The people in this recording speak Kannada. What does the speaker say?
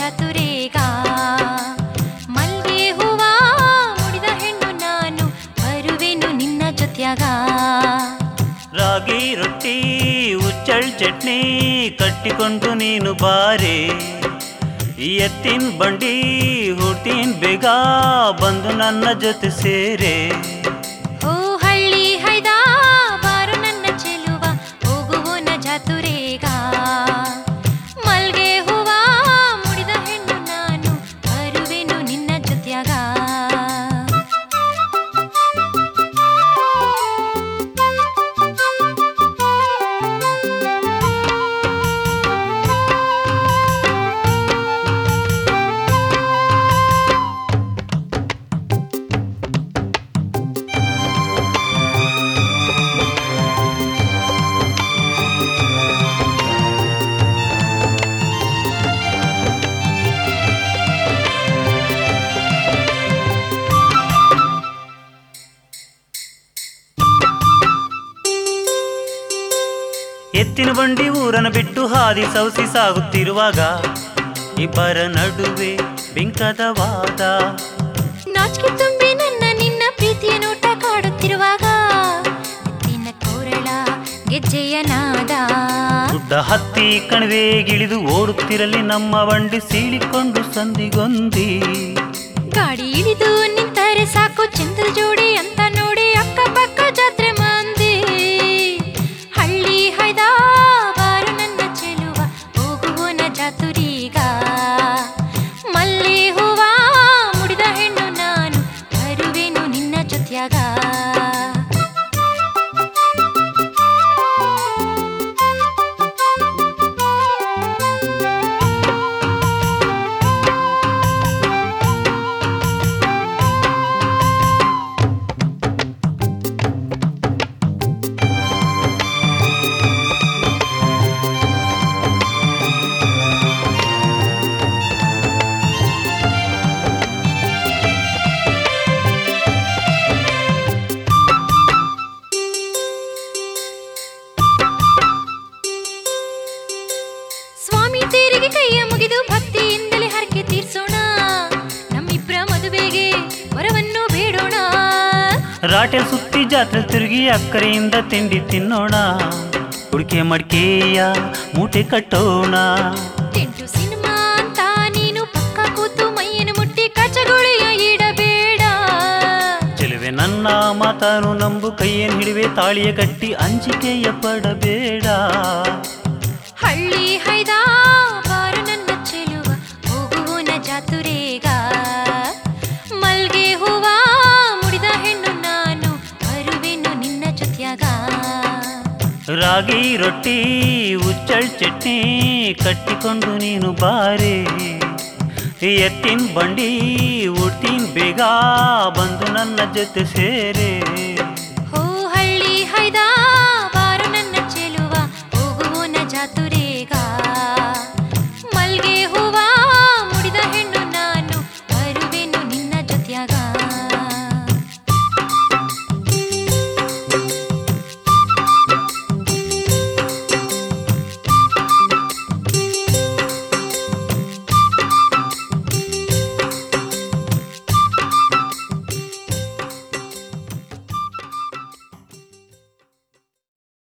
ಜಾತುರೇಗ ಮಲ್ಗೆ ಹೂವ ಮುಡಿದ ಹೆಣ್ಣು ನಾನು ಬರುವೆನು ನಿನ್ನ ಜೊತ್ಯಾಗ ರಾಗಿ ರೊಟ್ಟಿ ಉಚ್ಚಳ್ ಚಟ್ನಿ ಕಟ್ಟಿಕೊಂಡು ನೀನು ಬಾರೆ ಈ ಎತ್ತಿನ ಬಂಡಿ ಹುಡ್ತೀನ್ ಬೇಗ ಬಂದು ನನ್ನ ಜೊತೆ ಸೇರೆ ಓ ಹಳ್ಳಿ ಹೈದ ಬಾರು ನನ್ನ ಚೆಲುವ ಹೋಗುವನ ಜಾತುರೇಗ ಮಲ್ಗೆ ಹೂವ ಮುಡಿದ ಹೆಣ್ಣು ನಾನು ಬರುವೆನು ನಿನ್ನ ಜೊತ್ಯಾಗ ಎತ್ತಿನ ಬಂಡಿ ಊರನ ಬಿಟ್ಟು ಹಾದಿ ಸೌಸಿ ಸಾಗುತ್ತಿರುವಾಗ ಇಬ್ಬರ ನಡುವೆ ಬಿಂಕದ ವಾದ ನಾಚಿಕೆ ತುಂಬಿ ನನ್ನ ನಿನ್ನ ಪ್ರೀತಿಯ ನೋಟ ಕಾಡುತ್ತಿರುವಾಗ ಎತ್ತಿನ ಕೋರಳ ಗೆಜ್ಜೆಯ ನಾದ ಗುಡ್ಡ ಹತ್ತಿ ಕಣಿವೆಗಿಳಿದು ಓಡುತ್ತಿರಲಿ ನಮ್ಮ ಬಂಡಿ ಸೀಳಿಕೊಂಡು ಸಂದಿಗೊಂದಿ ಗಾಡಿ ಇಳಿದು ನಿಂತರೆ ಸಾಕು ಚಂದ್ರ ಜೋಡಿ ಅಂತ ನೋಡಿ ಅಕ್ಕಪಕ್ಕ ಜಾತ್ರೆ ಮಂದಿ ಹಳ್ಳಿ ಹೈದ ಬಾರು ನನ್ನ ಚೆಲುವ ಹೋಗುವನ ಜಾತುರೀಗ ಮಲ್ಲಿ ಹೂವ ಮುಡಿದ ಹೆಣ್ಣು ನಾನು ಬರುವೆನು ನಿನ್ನ ಜೊತ್ಯಾಗ ಸ್ವಾಮಿ ತೇರಿಗೆ ಕೈಯ ಮುಗಿದು ಭಕ್ತಿಯಿಂದಲೇ ಹರಕೆ ತೀರ್ಸೋಣ ನಮ್ಮಿಬ್ಬರ ಮದುವೆಗೆ ವರವನ್ನು ಬೇಡೋಣ ರಾಟೆ ಸುತ್ತಿ ಜಾತ್ರೆ ತಿರುಗಿ ಅಕ್ಕರೆಯಿಂದ ತಿಂಡಿ ತಿನ್ನೋಣ ಹುಡುಕೆ ಮಡಿಕೆಯ ಮೂಟೆ ಕಟ್ಟೋಣ ಟೆಂಟು ಸಿನಿಮಾ ಅಂತ ನೀನು ಪಕ್ಕ ಕೂತು ಮೈಯನ್ನು ಮುಟ್ಟಿ ಕಚಗುಳಿಯ ಇಡಬೇಡ ಚೆಲುವೆ ನನ್ನ ಮಾತಾನು ನಂಬು ಕೈಯನ್ನು ಹಿಡಿವೆ ತಾಳಿಯ ಕಟ್ಟಿ ಅಂಜಿಕೆಯ ಪಡಬೇಡ ಹಳ್ಳಿ ಹೈದ ಬಾರು ನನ್ನ ಚೆಲುವ ಹೋಗುವನ ಜಾತುರೇಗ ಮಲ್ಗೆ ಹೂವ ಮುಡಿದ ಹೆಣ್ಣು ನಾನು ಬರುವೆನು ನಿನ್ನ ಜೊತ್ಯಾಗ ರಾಗಿ ರೊಟ್ಟಿ ಉಚ್ಚಳ್ ಚಟ್ನಿ ಕಟ್ಟಿಕೊಂಡು ನೀನು ಬಾರೆ ಈ ಎತ್ತಿನ ಬಂಡಿ ಉಡ್ತೀನ್ ಬೇಗ ಬಂದು ನನ್ನ ಜೊತೆ ಸೇರೆ ಹೋ ಹಳ್ಳಿ ಹೈದ ಬಾರು ನನ್ನ ಚೆಲುವ ಹೋಗುವನ ಜಾತುರೇ